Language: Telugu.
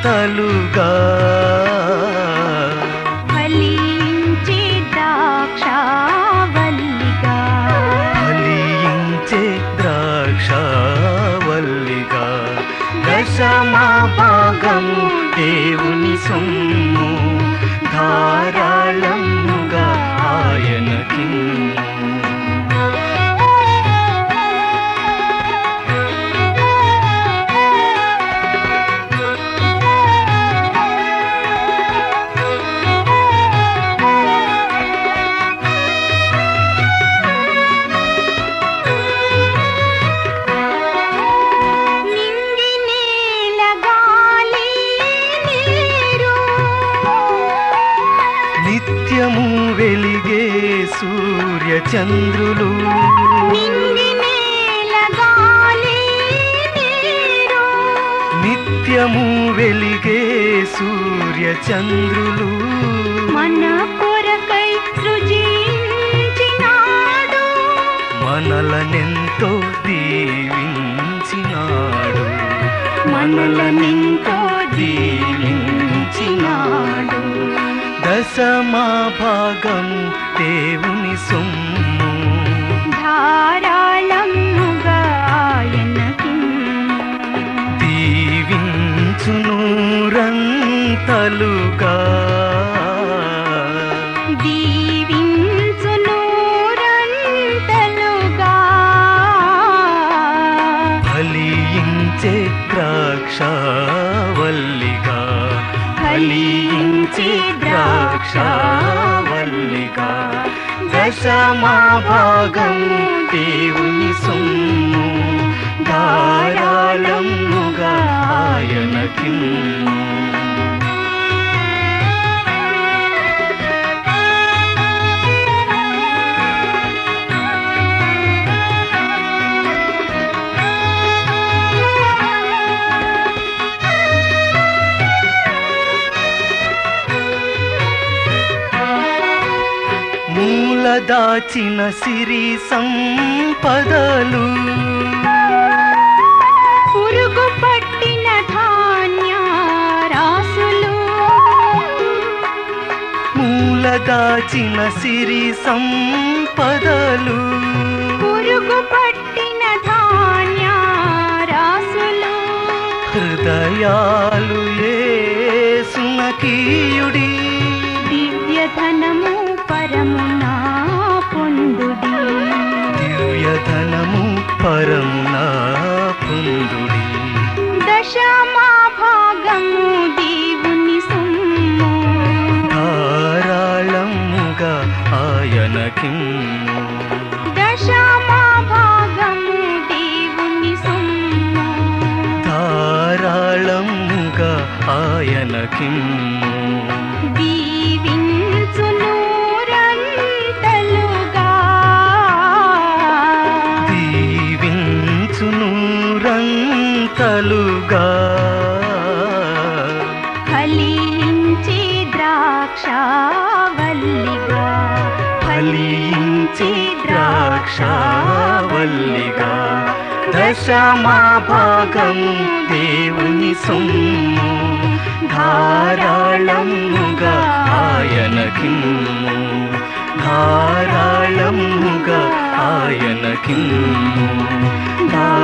రంతలుగా ఫలించే ద్రాక్షావల్లిగా ఫలించే ద్రాక్షవల్లిగా దశమా భాగము దేవుని సొమ్ము ధారాళముగా ఆయనకి నింగి నేల గాలి నీరు నిత్యము వెలిగే సూర్య చంద్రులు నింగి నేల గాలి నీరు నిత్యము వెలిగే సూర్య చంద్రులు మన కొరకై సృజించినాడు మనలనెంతో దీవించినాడు మనలనెంతో దీవించినాడు దశమా భాగము దేవుని సొమ్ము ధారాళముగా ఆయనకి దీవించును రంతలుగా దీవించును రంతలుగా ఫలించే ద్రాక్షవల్లిగా ఫలించే ద్రాక్షవల్లిగా దశమా భాగం దేవుని సొమ్ము ధారాళముగా ఆయనకి మూల దాచిన సిరి సంపదలు పురుగు పట్టిన ధాన్య రాసులు మూల దాచిన సిరి సంపదలు పురుగు పట్టిన ధాన్య రాసులు హృదయాలు ఏసునకీయుడి దివ్య ధనము పరమున పొందుడి దివ్యధనము పరమున పొందుడి దశమా భాగము దేవుని సొమ్ము ధారాళముగా ఆయనకి దశమా భాగము దేవుని సొమ్ము ధారాళముగా ఆయనకి దీవించును రంతలుగా దీవించును రంతలుగా ఫలించే ద్రాక్షావల్లిగా ఫలించే ద్రాక్షవల్లిగా దశమా భాగము దేవుని సొమ్ము ధారాళముగా ఆయనకి ధారాళముగా ఆయనకి ధారాళముగా